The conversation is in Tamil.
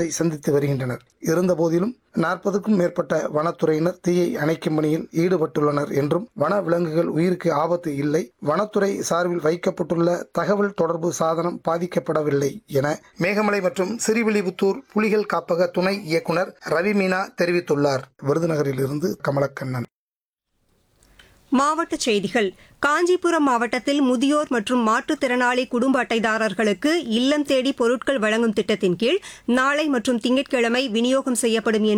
ஆபத்தை சந்தித்து வருகின்றனர் இருந்தபோதிலும் நாற்பதுக்கும் மேற்பட்ட வனத்துறையினர் தீயை அணைக்கும் பணியில் ஈடுபட்டுள்ளனர் என்றும் வன விலங்குகள் உயிருக்கு ஆபத்து இல்லை வனத்துறை சார்பில் வைக்கப்பட்டுள்ள தகவல் தொடர்பு சாதனம் பாதிக்கப்படவில்லை என மேகமலை மற்றும் சிறுவில்லிபுத்தூர் புலிகள் காப்பக துணை இயக்குனர் ரவி மீனா தெரிவித்துள்ளார் விருதுநகரிலிருந்து கமலக்கண்ணன் மாவட்டச் செய்திகள் காஞ்சிபுரம் மாவட்டத்தில் முதியோர் மற்றும் மாற்றுத்திறனாளி குடும்ப அட்டைதாரர்களுக்கு இல்லம் தேடி பொருட்கள் வழங்கும் திட்டத்தின் கீழ் நாளை மற்றும் திங்கட்கிழமை விநியோகம் செய்யப்படும் என்று